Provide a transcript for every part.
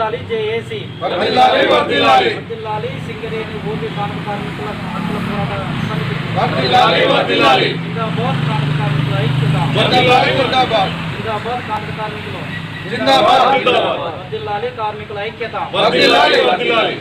వర్దిల్లాలి జేఏసీ వర్ధిల్లాలి, వర్ధిల్లాలి. వర్దిల్లాలి సింగరేణి భూమి కార్మిక కార్మికుల హక్కుల పోరాట సమితి వర్ధిల్లాలి, వర్ధిల్లాలి. జిందాబాద్ కార్మిక కార్మికుల ఐక్యత జిందాబాద్, జిందాబాద్. జిందాబాద్ కార్మిక కార్మికులు జిందాబాద్, జిందాబాద్. వర్దిల్లాలి కార్మికుల ఐక్యత వర్ధిల్లాలి, వర్ధిల్లాలి.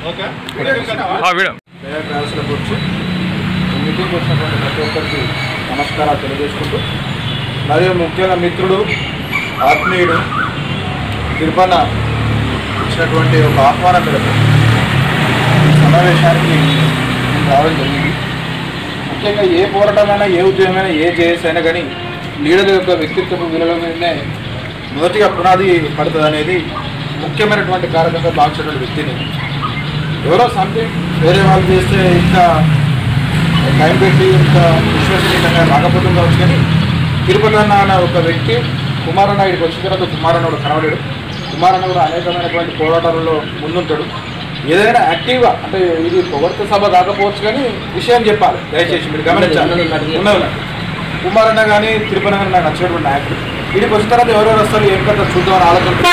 మేయర్ ట్రావెల్స్ల గురించి ఈ మీటింగ్కి వచ్చినటువంటి ప్రతి ఒక్కరికి నమస్కారాలు తెలియజేసుకుంటూ మరియు ముఖ్యంగా మిత్రుడు ఆత్మీయుడు తిరుపన్న ఇచ్చినటువంటి ఒక ఆహ్వానం మేరకు ఈ సమావేశానికి నేను రావడం జరిగింది ముఖ్యంగా ఏ పోరాటమైనా ఏ ఉద్యమమైనా ఏ జేఎస్ అయినా కానీ లీడర్ యొక్క వ్యక్తిత్వపు విలువల మీదనే మొదటిగా పునాది పడుతుంది అనేది ముఖ్యమైనటువంటి కారకంగా భావించినటువంటి వ్యక్తిని ఎవరో సంథింగ్ వేరే వాళ్ళు చేస్తే ఇంకా టైం పెట్టి ఇంకా విశ్వసనీయంగా రాకపోతుంది కావచ్చు కానీ తిరుపతి అన్న అనే ఒక వ్యక్తి కుమారన్న ఇక్కడికి వచ్చిన తర్వాత కుమారన్న కూడా కనబడాడు కుమారన్న కూడా అనేకమైనటువంటి పోరాటాలలో ముందుంటాడు ఏదైనా యాక్టివ్గా అంటే ఇది పొగడ్త సభ కాకపోవచ్చు కానీ విషయం చెప్పాలి దయచేసి మీరు గమనించాలి ఉన్నది ఉన్నది. కుమారన్న కానీ తిరుపతి గారు నాకు నచ్చినటువంటి నాయకుడు వీడికి వచ్చిన తర్వాత ఎవరెవరు వస్తారు ఏం కథ చూద్దామని ఆలోచన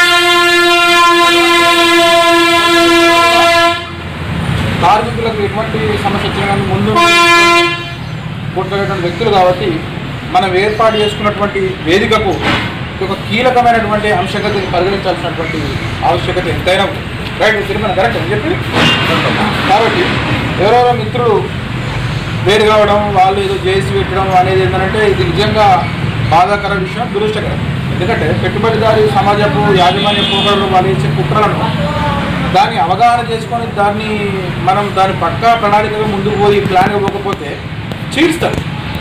కార్మికులకు ఎటువంటి సమస్య వచ్చినా కానీ ముందు కొట్టుకునేటువంటి వ్యక్తులు కాబట్టి మనం ఏర్పాటు చేసుకున్నటువంటి వేదికకు ఒక కీలకమైనటువంటి అంశంగా దీన్ని పరిగణించాల్సినటువంటి ఆవశ్యకత ఎంతైనా ఉంది రైట్ తిరుమల కరెక్ట్ అని చెప్పి కాబట్టి ఎవరెవరో మిత్రులు వేరు కావడం వాళ్ళు ఏదో చేసి పెట్టడం అనేది ఏంటంటే ఇది నిజంగా బాధాకర విషయం దురదృష్టకరం ఎందుకంటే పెట్టుబడిదారి సమాజపు యాజమాన్య పోకడలు వాళ్ళు ఇచ్చే కుట్రలను దాన్ని అవగాహన చేసుకొని దాన్ని మనం దాని పక్కా ప్రణాళికగా ముందుకు పోయి ప్లాన్ ఇవ్వకపోతే చీల్స్తారు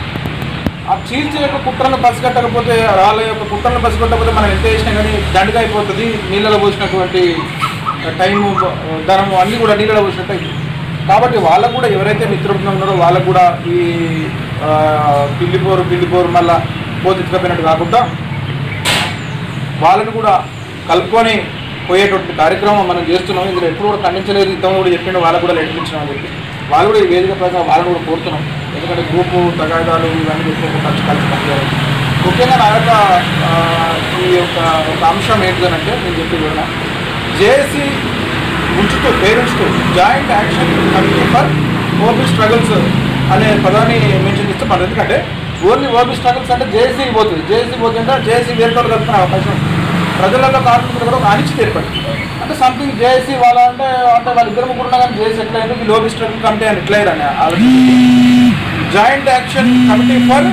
ఆ చీల్చే యొక్క కుట్రను పసిగట్టకపోతే వాళ్ళ యొక్క కుట్రను పసిగట్టకపోతే మనం ఎంత చేసినా కానీ దండగా అయిపోతుంది నీళ్ళలో పోసినటువంటి టైము ధనము అన్నీ కూడా నీళ్ళలో పోసినట్టు అయిపోతుంది కాబట్టి వాళ్ళకు కూడా ఎవరైతే మిత్రులు ఉన్నారో వాళ్ళకు కూడా ఈ ఆ, పిల్లిపోరు పిల్లిపోరు మళ్ళా పోతెత్తుకపోయినట్టు కాకుండా వాళ్ళని కూడా కలుపుకొని పోయేటువంటి కార్యక్రమం మనం చేస్తున్నాం ఇందులో ఎప్పుడు కూడా ఖండించలేదు ఇంతకుముందు కూడా చెప్పిండు వాళ్ళకు కూడా లెటరించినామని చెప్పి వాళ్ళు కూడా ఈ వేదిక ప్రకారం వాళ్ళని కూడా కోరుతున్నాం ఎందుకంటే గ్రూపు తగాదాలు ఇవన్నీ పెట్టుకోకుండా కలిసి కలిసి పనిచేయాలి ముఖ్యంగా నా యొక్క ఆ, ఈ యొక్క ఒక అంశం ఏంటిదనంటే నేను చెప్పి కూడా జేఏసీ ఉంచుతూ పేరు ఉంచుతూ joint action committee for OP struggles అనే పదాన్ని మెన్షన్ చేస్తే పడదు ఎందుకంటే ఓన్లీ ఓపీ స్ట్రగుల్స్ అంటే జేఏసీకి పోతుంది జేఏసీ పోతుంటే జేఏసీ వేరే కలుపుకునే అవకాశం ఉంది ప్రజలలో కార్మికులు కూడా ఒక అనిశ్చితి ఏర్పడింది అంటే సంథింగ్ జేఏసీ వాళ్ళ అంటే అంటే వాళ్ళు ఇద్దరు ముగ్గురు ఉన్నా కానీ జేఏసీ ఎట్లా అయింది లోబీ స్ట్రగుల్ కమిటీ అని ఎట్లా అయ్యారని ఆలోచన joint action committee for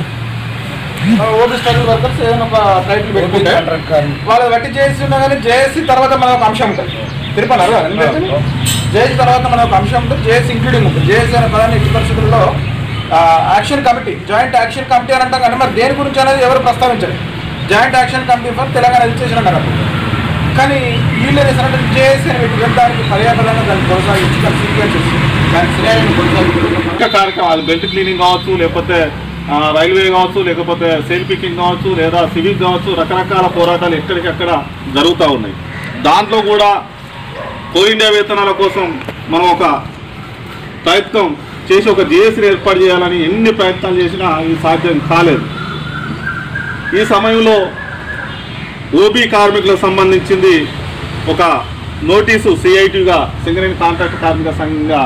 OB struggle workers ఏదైనా ఒక టైటిల్ పెట్టుకుంటే వాళ్ళు బట్టి జేఏసీ ఉన్నా కానీ జేఏసీ తర్వాత మన ఒక అంశం ఉంటుంది తిరుపతి జేఏసీ తర్వాత మన ఒక అంశం ఉంటుంది జేఏసీ ఇంక్లూడింగ్ ఉంటుంది జేఏసీ అనే పదాన్ని ఎట్టి పరిస్థితుల్లో action committee joint action committee అని అంటాం కానీ మరి దేని గురించి అనేది ఎవరు ప్రస్తావించరు joint action committee for Telangana registration అన్నారు అప్పుడు కానీ వీళ్ళు ఏం చేశారంటే జేఏసీ అని పెట్టి దానికి పర్యాపదంగా దాన్ని కొనసాగించి దాని సీక్వెన్స్ దాని శ్రేణిని కొనసాగించి ఇంకా కార్యక్రమం అది బెల్ట్ క్లీనింగ్ కావచ్చు లేకపోతే ఆ, రైల్వే కావచ్చు లేకపోతే సెల్ పికింగ్ కావచ్చు లేదా సివిక్ కావచ్చు రకరకాల పోరాటాలు ఎక్కడికక్కడ జరుగుతూ ఉన్నాయి దాంట్లో కూడా కో ఇండియా వేతనాల కోసం మనం ఒక ప్రయత్నం చేసి ఒక జేఏసీని ఏర్పాటు చేయాలని ఎన్ని ప్రయత్నాలు చేసినా ఇది సాధ్యం కాలేదు ఈ సమయంలో ఓబీ కార్మికులకు సంబంధించింది ఒక నోటీసు సిఐటిగా సింగరేణి కాంట్రాక్ట్ కార్మిక సంఘంగా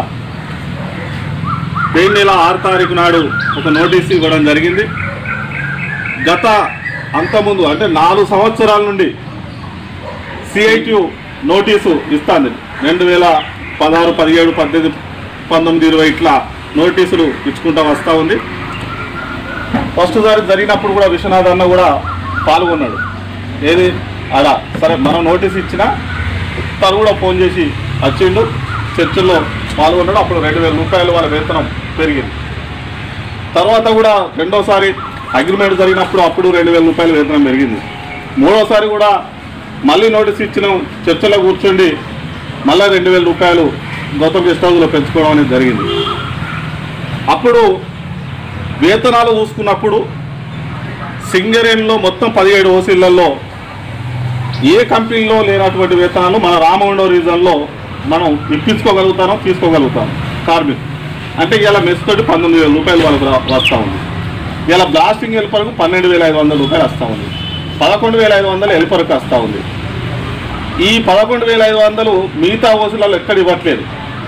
మే నెల ఆరు తారీఖు నాడు ఒక నోటీస్ ఇవ్వడం జరిగింది గత అంతకుముందు అంటే నాలుగు సంవత్సరాల నుండి సిఐటి నోటీసు ఇస్తాంది రెండు వేల పదహారు పదిహేడు పద్దెనిమిది పంతొమ్మిది ఇరవై ఇట్లా నోటీసులు ఇచ్చుకుంటా వస్తూ ఉంది ఫస్ట్ సారి జరిగినప్పుడు కూడా విశ్వనాథ్ అన్న కూడా పాల్గొన్నాడు ఏది ఆడ సరే మనం నోటీస్ ఇచ్చినా తను కూడా ఫోన్ చేసి వచ్చిండు చర్చల్లో పాల్గొన్నాడు అప్పుడు రెండు వేల రూపాయలు వాళ్ళ వేతనం పెరిగింది తర్వాత కూడా రెండోసారి అగ్రిమెంట్ జరిగినప్పుడు అప్పుడు రెండు వేల రూపాయల వేతనం పెరిగింది మూడోసారి కూడా మళ్ళీ నోటీస్ ఇచ్చిన చర్చలో కూర్చోండి మళ్ళీ రెండు వేల రూపాయలు గౌతమ్ గెస్ట్ హౌస్లో పెంచుకోవడం అనేది జరిగింది అప్పుడు వేతనాలు చూసుకున్నప్పుడు సింగరేణిలో మొత్తం పదిహేడు ఓసీలలో ఏ కంపెనీలో లేనటువంటి వేతనాలు మన రామగుండం రీజన్లో మనం ఇప్పించుకోగలుగుతానో తీసుకోగలుగుతాం కార్మికు అంటే ఇలా మెస్ తోటి పంతొమ్మిది వేల రూపాయలు వాళ్ళకు రా- వస్తూ ఉంది ఇలా బ్లాస్టింగ్ హెల్పర్కు పన్నెండు వేల ఐదు వందల రూపాయలు వస్తూ ఉంది పదకొండు వేల ఐదు వందలు హెల్పర్కి వస్తూ ఉంది ఈ పదకొండు వేల ఐదు వందలు మిగతా ఓసులలో ఎక్కడ ఇవ్వట్లేదు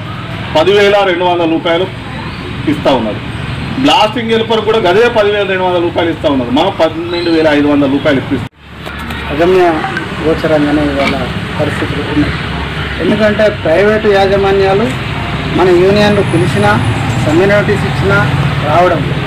పదివేల రెండు వందల రూపాయలు ఇస్తూ ఉన్నారు బ్లాస్టింగ్ హెల్పర్ కూడా గదే పదివేల రెండు వందల రూపాయలు ఇస్తూ ఉన్నారు మనం పన్నెండు వేల ఐదు వందల రూపాయలు ఇప్పిస్తాం అగమ్య గోచరంగానే ఇవాళ పరిస్థితులు ఉన్నాయి ఎందుకంటే ప్రైవేటు యాజమాన్యాలు మన యూనియన్లు పిలిచినా సమ్మె నోటీస్ ఇచ్చినా రావడం లేదు.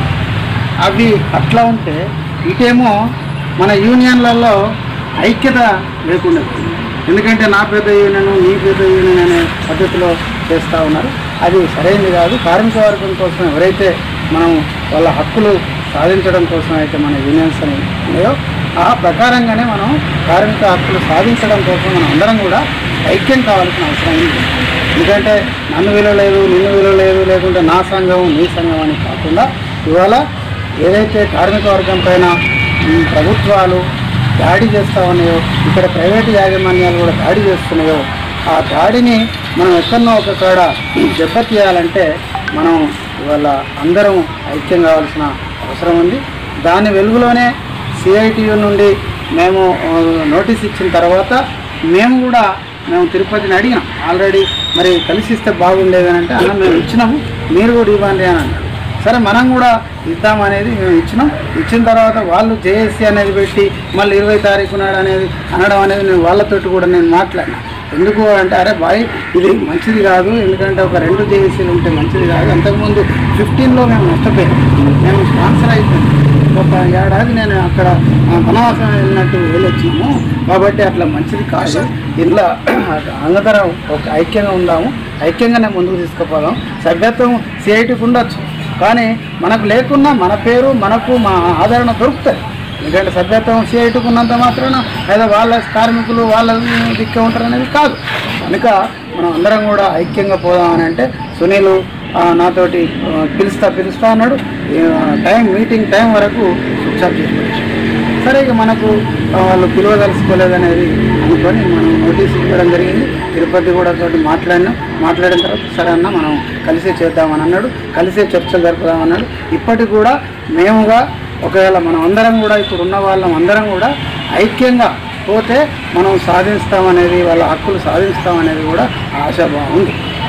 అవి అట్లా ఉంటే ఇటేమో మన యూనియన్లలో ఐక్యత లేకుండా పోయింది. ఎందుకంటే నా పెద్ద యూనియన్ నీ పెద్ద యూనియన్ అనే పద్ధతిలో చేస్తూ ఉన్నారు అది సరైనది కాదు కార్మిక వర్గం కోసం ఎవరైతే మనం వాళ్ళ హక్కులు సాధించడం కోసం అయితే మన యూనియన్స్ అని ఉన్నాయో ఆ ప్రకారంగానే మనం కార్మిక హక్కులు సాధించడం కోసం మనం అందరం కూడా ఐక్యం కావాల్సిన అవసరం ఉంది ఎందుకంటే నన్ను విలువలేదు నిన్ను విలువలేదు లేకుంటే నా సంఘం నీ సంఘం అని కాకుండా ఇవాళ ఏదైతే కార్మిక వర్గం పైన ఈ ప్రభుత్వాలు దాడి చేస్తా ఉన్నాయో ఇక్కడ ప్రైవేటు యాజమాన్యాలు కూడా దాడి చేస్తున్నాయో ఆ దాడిని మనం ఎక్కడో ఒక కాడ దెబ్బతీయాలంటే మనం ఇవాళ అందరం ఐక్యం కావాల్సిన అవసరం ఉంది దాని వెలుగులోనే సిఐటియు నుండి మేము ఆ, నోటీస్ ఇచ్చిన తర్వాత మేము కూడా మేము తిరుపతిని అడిగినాం ఆల్రెడీ మరి కలిసి ఇస్తే బాగుండేది అని అంటే అన్న మేము ఇచ్చినాము మీరు కూడా ఇవ్వండి అని అన్నారు సరే మనం కూడా ఇద్దామనేది మేము ఇచ్చినాం ఇచ్చిన తర్వాత వాళ్ళు జేఏసీ అనేది పెట్టి మళ్ళీ ఇరవై తారీఖు నాడు అనేది అనడం అనేది నేను వాళ్ళతోటి కూడా నేను మాట్లాడినా ఎందుకు అంటే అరే బాయ్ ఇది మంచిది కాదు ఎందుకంటే ఒక రెండు జేఏసీలు ఉంటే మంచిది కాదు అంతకుముందు ఫిఫ్టీన్లో మేము నష్టపోయాం మేము స్పాన్సర్ అయిపోయాం ఒక ఏడాది నేను అక్కడ ఆ, వనవాసం వెళ్ళినట్టు వెళ్ళొచ్చినాము కాబట్టి అట్లా మంచిది కాదు ఇట్లా అందరం ఒక ఐక్యంగా ఉందాము ఐక్యంగానే ముందుకు తీసుకుపోదాం సభ్యత్వం సిఐటికి ఉండొచ్చు కానీ మనకు లేకున్నా మన పేరు మనకు మా ఆదరణ దొరుకుతుంది ఎందుకంటే సభ్యత్వం సిఐటికి ఉన్నంత మాత్రాన లేదా వాళ్ళ కార్మికులు వాళ్ళ దిక్కే ఉంటారు అనేది కాదు కనుక మనం అందరం కూడా ఐక్యంగా పోదామని అంటే సునీల్ ఆ, నాతోటి ఆ, పిలుస్తా పిలుస్తా అన్నాడు ఆ, టైం మీటింగ్ టైం వరకు స్విచ్ ఆఫ్ చేసి పెట్టేశాడు. సరే ఇక మనకు ఆ, వాళ్ళు పిలువదలుచుకోలేదనేది అనుకొని మనం నోటీస్ ఇవ్వడం జరిగింది తిరుపతి కూడా తోటి మాట్లాడినాం మాట్లాడిన తర్వాత సరే అన్న మనం కలిసే చేద్దామని అన్నాడు కలిసే చర్చలు జరుపుదామన్నాడు ఇప్పటికి కూడా మేముగా ఒకవేళ మనం అందరం కూడా ఇప్పుడు ఉన్న వాళ్ళం అందరం కూడా ఐక్యంగా పోతే మనం సాధిస్తామనేది వాళ్ళ హక్కులు సాధిస్తామనేది కూడా ఆశాభావం ఉంది